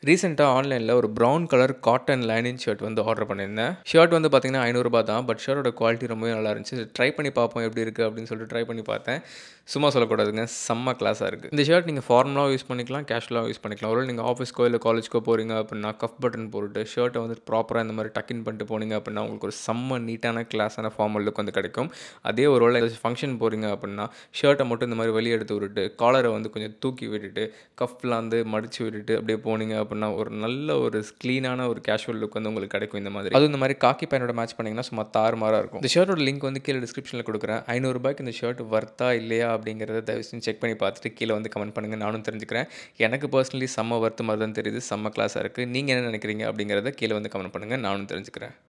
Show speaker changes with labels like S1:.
S1: ரீசெண்டாக ஆன்லைனில் ஒரு brown colour cotton linen shirt வந்து ஆர்டர் பண்ணியிருந்தேன் ஷர்ட் வந்து பார்த்தீங்கன்னா ஐநூறுரூபா தான் பட் ஷர்ட்டோட குவாலிட்டி ரொம்பவே நல்லா இருந்துச்சு ட்ரை பண்ணி பார்ப்போம் எப்படி இருக்குது அப்படின்னு சொல்லிட்டு ட்ரை பண்ணி பார்த்தேன் சும்மா சொல்லக்கூடாதுங்க செம்ம கிளாஸாக இருக்குது இந்த ஷர்ட் நீங்கள் ஃபார்மலாகவும் யூஸ் பண்ணிக்கலாம் கேஷுவலாகவும் யூஸ் பண்ணிக்கலாம் ஒரு நீங்கள் ஆஃபீஸ்க்கோ இல்லை காலேஜ்க்கோ போகிறீங்க அப்படின்னா கஃப் பட்டன் போட்டுட்டு ஷர்ட்டை வந்து ப்ராப்பராக இந்த மாதிரி டக்கின் பண்ணிட்டு போனீங்க அப்படின்னா உங்களுக்கு ஒரு செம்ம நீட்டான கிளாஸான ஃபார்மல் லுக் வந்து கிடைக்கும் அதே ஒரு வேளை ஏதாச்சும் ஃபங்க்ஷன் போகிறீங்க அப்படின்னா ஷர்ட்டை மட்டும் இந்த மாதிரி வெளியே எடுத்து விட்டுட்டு காலரை வந்து கொஞ்சம் தூக்கி விட்டுட்டு கஃப்லாம் வந்து மடித்து விட்டுட்டு அப்படியே போனீங்க அப்படின்னா ஒரு நல்ல ஒரு க்ளீனான ஒரு கேஷுவல் லுக் வந்து உங்களுக்கு கிடைக்கும் இந்த மாதிரி அதுவும் இந்த மாதிரி காக்கி பேனோட மேட்ச் பண்ணிங்கன்னா சும்மா தாறுமாறாக இருக்கும் இந்த ஷர்ட்டோட லிங்க் வந்து கீழே டிஸ்கிரிப்ஷனில் கொடுக்குறேன் ஐநூறுரூபாய்க்கு இந்த ஷர்ட் வர்த்தா இல்லையா அப்படிங்கிறத தயவு செஞ்சு செக் பண்ணி பார்த்துட்டு கீழே வந்து கமெண்ட் பண்ணுங்கள் நானும் தெரிஞ்சுக்கிறேன் எனக்கு பர்சனலி செம்ம வர்த்து மாதிரி தான் தெரியுது செம்ம கிளாஸாக இருக்குது நீங்கள் என்ன நினைக்கிறீங்க அப்படிங்கிறத கீழே வந்து கமெண்ட் பண்ணுங்கள் நானும் தெரிஞ்சுக்கிறேன்